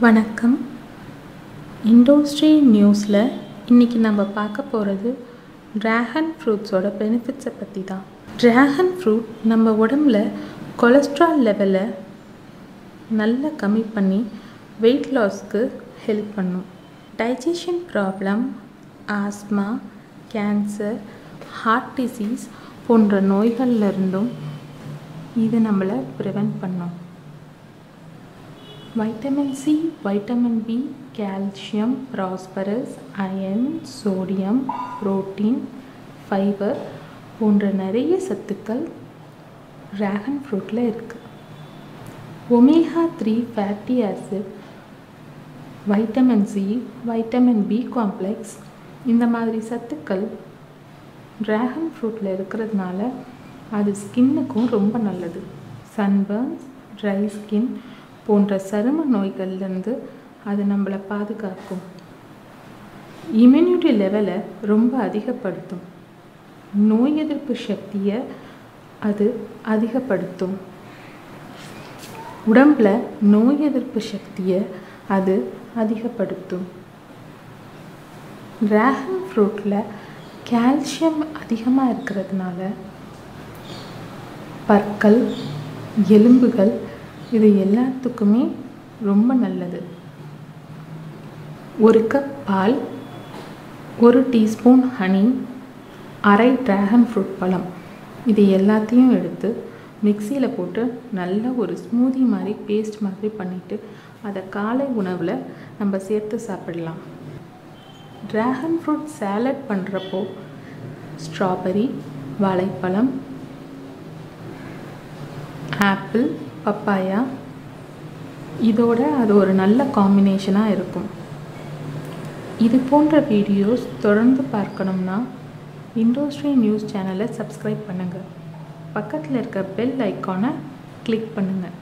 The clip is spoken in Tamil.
வணக்கம் இண்டோஸ்ட்ரி நியூஸில் இன்றைக்கி நம்ம பார்க்க போகிறது ட்ராகன் ஃப்ரூட்ஸோட பெனிஃபிட்ஸை பற்றி தான் ட்ராகன் ஃப்ரூட் நம்ம உடம்புல கொலஸ்ட்ரால் லெவலை நல்லா கம்மி பண்ணி வெயிட் லாஸ்க்கு ஹெல்ப் பண்ணும் digestion problem asthma cancer heart disease போன்ற நோய்கள்ல இருந்தும் இது நம்மளை ப்ரிவென்ட் பண்ணும் vitamin C vitamin B calcium phosphorus iron sodium protein fibre போன்ற நிறைய சத்துக்கள் ட்ராகன் ஃப்ரூட்டில் இருக்குது omega three fatty acid vitamin C vitamin B complex இந்த மாதிரி சத்துக்கள் ட்ராகன் ஃப்ரூட்டில் இருக்கிறதுனால அது ஸ்கின்னுக்கும் ரொம்ப நல்லது சன்பர்ன்ஸ் ட்ரை ஸ்கின் போன்ற சரும நோய்கள்லேருந்து அது நம்மளை பாதுகாக்கும் இம்யூனிட்டி லெவலை ரொம்ப அதிகப்படுத்தும் நோய் எதிர்ப்பு சக்தியை அது அதிகப்படுத்தும் உடம்பில் நோய் எதிர்ப்பு சக்தியை அது அதிகப்படுத்தும் ட்ராகன் ஃப்ரூட்டில் கால்சியம் அதிகமாக இருக்கிறதுனால பற்கள் எலும்புகள் இது எல்லாத்துக்குமே ரொம்ப நல்லது ஒரு கப் பால் ஒரு டீஸ்பூன் ஹனி அரை ட்ராகன் ஃப்ரூட் பழம் இது எல்லாத்தையும் எடுத்து மிக்சியில் போட்டு நல்ல ஒரு ஸ்மூதி மாதிரி பேஸ்ட் மாதிரி பண்ணிவிட்டு அதை காலை உணவில் நம்ம சேர்த்து சாப்பிடலாம் ட்ராகன் ஃப்ரூட் சேலட் பண்ணுறப்போ ஸ்ட்ராபெரி வாழைப்பழம் ஆப்பிள் பப்பாயா இதோட அது ஒரு நல்ல காம்பினேஷனாக இருக்கும் இது போன்ற வீடியோஸ் தொடர்ந்து பார்க்கணும்னா இண்டோஸ்ட்ரி நியூஸ் சேனலை சப்ஸ்கிரைப் பண்ணுங்கள் பக்கத்தில் இருக்க பெல் ஐக்கானை கிளிக் பண்ணுங்கள்